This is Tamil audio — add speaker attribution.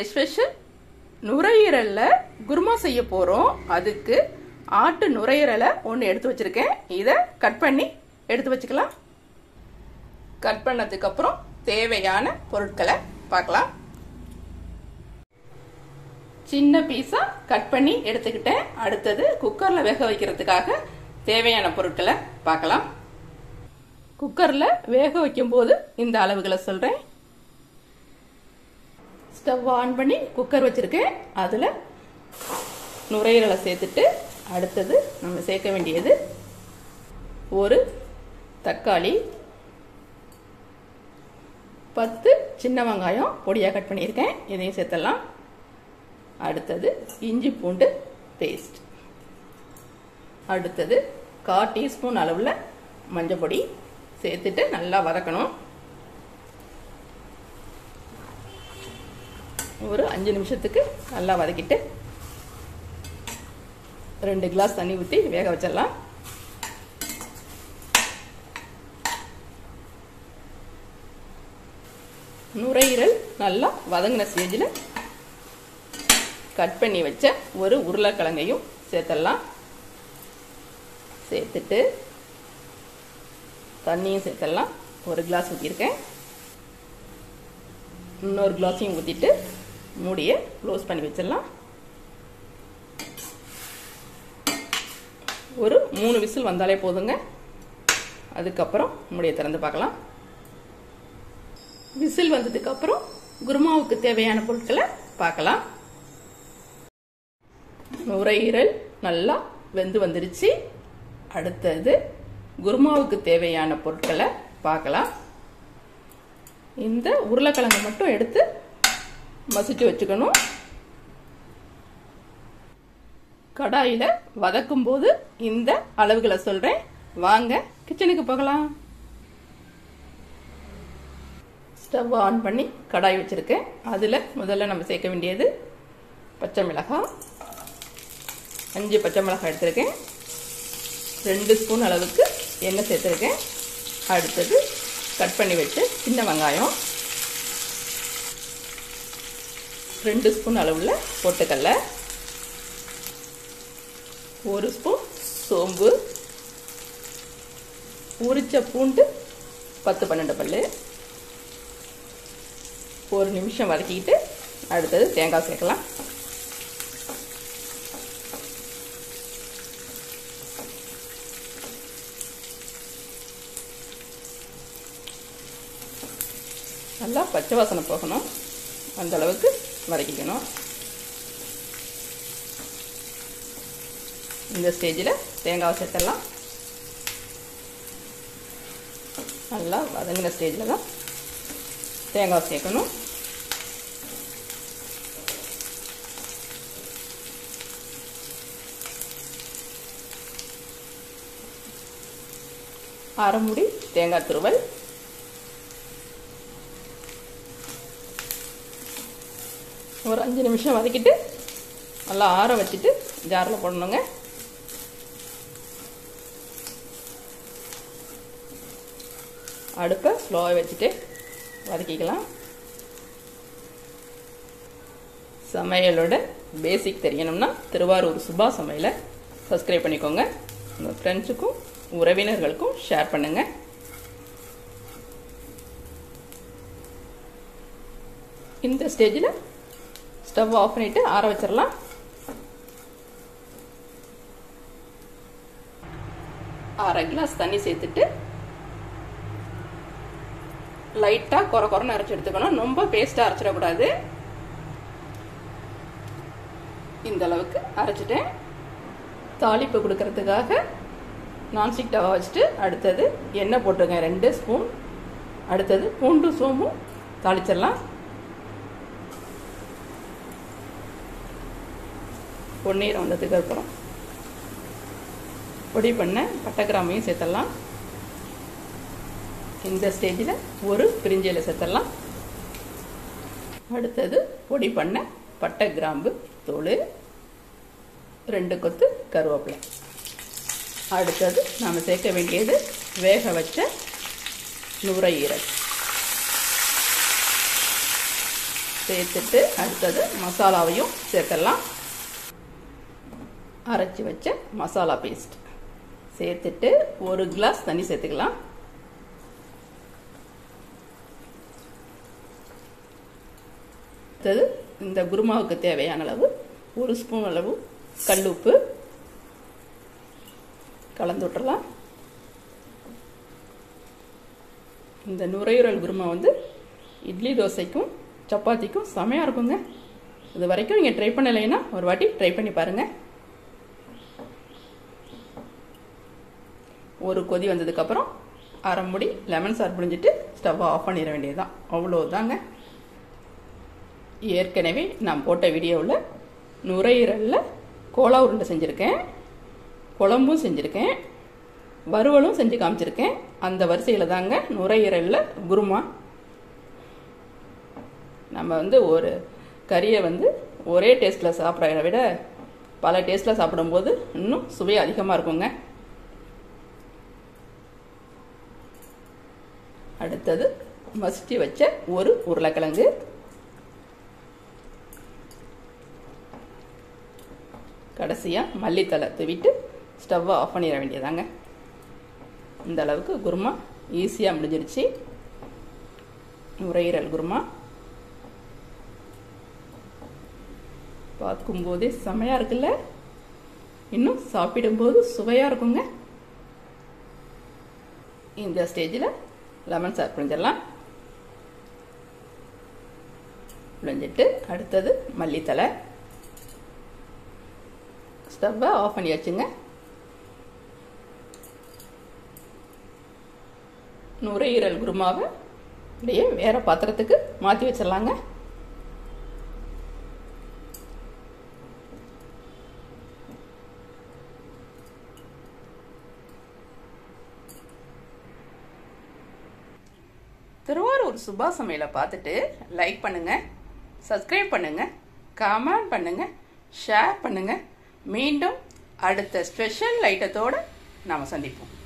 Speaker 1: ஸ்பெஷல் நுரையீரலில் குருமா செய்ய போகிறோம் அதுக்கு ஆட்டு நுரையீரலை ஒன்று எடுத்து வச்சுருக்கேன் இதை கட் பண்ணி எடுத்து வச்சுக்கலாம் கட் பண்ணதுக்கப்புறம் தேவையான பொருட்களை பார்க்கலாம் சின்ன பீஸாக கட் பண்ணி எடுத்துக்கிட்டேன் அடுத்தது குக்கரில் வேக வைக்கிறதுக்காக தேவையான பொருட்களை பார்க்கலாம் குக்கரில் வேக வைக்கும்போது இந்த அளவுகளை சொல்கிறேன் ஸ்டவ் ஆன் பண்ணி குக்கர் வச்சுருக்கேன் அதில் நுரையீரலை சேர்த்துட்டு அடுத்தது நம்ம சேர்க்க வேண்டியது ஒரு தக்காளி பத்து சின்ன வெங்காயம் பொடியாக கட் பண்ணியிருக்கேன் இதையும் சேர்த்துடலாம் அடுத்தது இஞ்சி பூண்டு பேஸ்ட் அடுத்தது கால் டீஸ்பூன் அளவில் மஞ்சள் பொடி சேர்த்துட்டு நல்லா வதக்கணும் ஒரு அஞ்சு நிமிஷத்துக்கு நல்லா வதக்கிட்டு ரெண்டு கிளாஸ் தண்ணி ஊற்றி வேக வச்சிடலாம் நுரையீரல் நல்லா வதங்கின ஸ்டேஜில் கட் பண்ணி வச்ச ஒரு உருளைக்கிழங்கையும் சேர்த்துடலாம் சேர்த்துட்டு தண்ணியும் சேர்த்துடலாம் ஒரு கிளாஸ் ஊற்றிருக்கேன் இன்னொரு கிளாஸையும் ஊற்றிட்டு மூடியை க்ளோஸ் பண்ணி வச்சிடலாம் ஒரு மூணு விசில் வந்தாலே போதுங்க அதுக்கப்புறம் மூடியை திறந்து பார்க்கலாம் விசில் வந்ததுக்கப்புறம் குருமாவுக்கு தேவையான பொருட்களை பார்க்கலாம் நுரையீரல் நல்லா வெந்து வந்துருச்சு அடுத்தது குருமாவுக்கு தேவையான பொருட்களை பார்க்கலாம் இந்த உருளைக்கிழங்கு மட்டும் எடுத்து மசிச்சு வச்சுக்கணும் கடாயில் வதக்கும் போது இந்த அளவுகளை சொல்கிறேன் வாங்க கிச்சனுக்கு போகலாம் ஸ்டவ் ஆன் பண்ணி கடாய் வச்சுருக்கேன் அதில் முதல்ல நம்ம சேர்க்க வேண்டியது பச்சை மிளகாய் அஞ்சு பச்சை மிளகாய் எடுத்திருக்கேன் ரெண்டு ஸ்பூன் அளவுக்கு எண்ணெய் சேர்த்துருக்கேன் அடுத்தது கட் பண்ணி வச்சு சின்ன வெங்காயம் ரெண்டு ஸ்பூன் அளவுள்ள பொட்டுக்கடலை ஒரு ஸ்பூன் சோம்பு உரிச்ச பூண்டு பத்து பன்னெண்டு பல் ஒரு நிமிஷம் வதக்கிக்கிட்டு அடுத்தது தேங்காய் சேர்க்கலாம் நல்லா பச்சை வாசனை போகணும் அந்த அளவுக்கு வதக்கிக்கணும் இந்த ஸ்டேஜில் தேங்காய் சேர்த்துடலாம் நல்லா வதங்கின ஸ்டேஜில் தான் தேங்காய் சேர்க்கணும் அரை முடி தேங்காய் துருவல் ஒரு அஞ்சு நிமிஷம் வதக்கிட்டு நல்லா ஆற வச்சுட்டு ஜாரில் போடணுங்க அடுப்பை ஸ்லோவாக வச்சுட்டு வதக்கிக்கலாம் சமையலோட பேசிக் தெரியணும்னா திருவாரூர் சுபா சமையலை சப்ஸ்கிரைப் பண்ணிக்கோங்க உங்கள் ஃப்ரெண்ட்ஸுக்கும் உறவினர்களுக்கும் ஷேர் பண்ணுங்கள் இந்த ஸ்டேஜில் ஸ்டவ் ஆஃப் பண்ணிவிட்டு ஆற வச்சிடலாம் அரை கிளாஸ் தண்ணி சேர்த்துட்டு லைட்டாக குறை குறைன்னு அரைச்சி எடுத்துக்கணும் ரொம்ப பேஸ்ட்டாக அரைச்சிடக்கூடாது இந்த அளவுக்கு அரைச்சிட்டேன் தாளிப்பு கொடுக்கறதுக்காக நான்ஸ்டிக் டவா வச்சுட்டு அடுத்தது எண்ணெய் போட்டுருங்க ரெண்டு ஸ்பூன் அடுத்தது பூண்டு சோம்பும் தாளிச்சிடலாம் பொன்னீரம் வந்ததுக்கு அப்புறம் பொடி பண்ண பட்டை கிராமையும் சேர்த்துடலாம் இந்த ஸ்டேஜில் ஒரு பிரிஞ்சியில் சேர்த்துடலாம் அடுத்தது பொடி பண்ண பட்டை கிராம்பு தூள் ரெண்டு கொத்து கருவேப்பிலை அடுத்தது நாம் சேர்க்க வேண்டியது வேக வச்ச நுரையீரல் சேர்த்துட்டு அடுத்தது மசாலாவையும் சேர்த்துடலாம் அரைச்சி வச்ச மசாலா பேஸ்ட் சேர்த்துட்டு ஒரு கிளாஸ் தண்ணி சேர்த்துக்கலாம் அடுத்தது இந்த குருமாவுக்கு தேவையான அளவு ஒரு ஸ்பூன் அளவு கல்லுப்பு கலந்து விட்டுறலாம் இந்த நுரையீரல் குருமா வந்து இட்லி தோசைக்கும் சப்பாத்திக்கும் செமையாக இருக்குங்க இது வரைக்கும் நீங்கள் ட்ரை பண்ணலைன்னா ஒரு வாட்டி ட்ரை பண்ணி பாருங்கள் ஒரு கொதி வந்ததுக்கப்புறம் அரை முடி லெமன் சார் புழிஞ்சிட்டு ஸ்டவ்வை ஆஃப் பண்ணிட வேண்டியதுதான் அவ்வளோதாங்க ஏற்கனவே நான் போட்ட வீடியோவில் நுரையீரலில் கோலா உருண்டை செஞ்சுருக்கேன் குழம்பும் செஞ்சுருக்கேன் வறுவலும் செஞ்சு காமிச்சிருக்கேன் அந்த வரிசையில் தாங்க நுரையீரலில் குருமா நம்ம வந்து ஒரு கறியை வந்து ஒரே டேஸ்ட்டில் சாப்பிட்றத விட பல டேஸ்ட்டில் சாப்பிடும்போது இன்னும் சுவை அதிகமாக இருக்குங்க அடுத்தது மசிச்சு வச்ச ஒரு உருளைக்கிழங்கு கடைசியாக மல்லித்தலை தூவிட்டு ஸ்டவ்வை ஆஃப் பண்ணிட வேண்டியதாங்க இந்த அளவுக்கு குருமா ஈஸியாக முடிஞ்சிருச்சு நுரையீரல் குருமா பார்க்கும்போதே செமையாக இருக்குல்ல இன்னும் சாப்பிடும்போது சுவையாக இருக்குங்க இந்த ஸ்டேஜில் லெமன் சார் புழிஞ்சிடலாம் புழிஞ்சிட்டு அடுத்தது மல்லித்தலை ஸ்டவ்வை ஆஃப் பண்ணி வச்சுங்க நுரையீரல் குருமாவை அப்படியே வேறு பாத்திரத்துக்கு மாற்றி வச்சிடலாங்க திருவாரூர் சுபா சமையலை பார்த்துட்டு லைக் பண்ணுங்க சப்ஸ்கிரைப் பண்ணுங்க கமெண்ட் பண்ணுங்க ஷேர் பண்ணுங்க மீண்டும் அடுத்த ஸ்பெஷல் ஐட்டத்தோடு நாம் சந்திப்போம்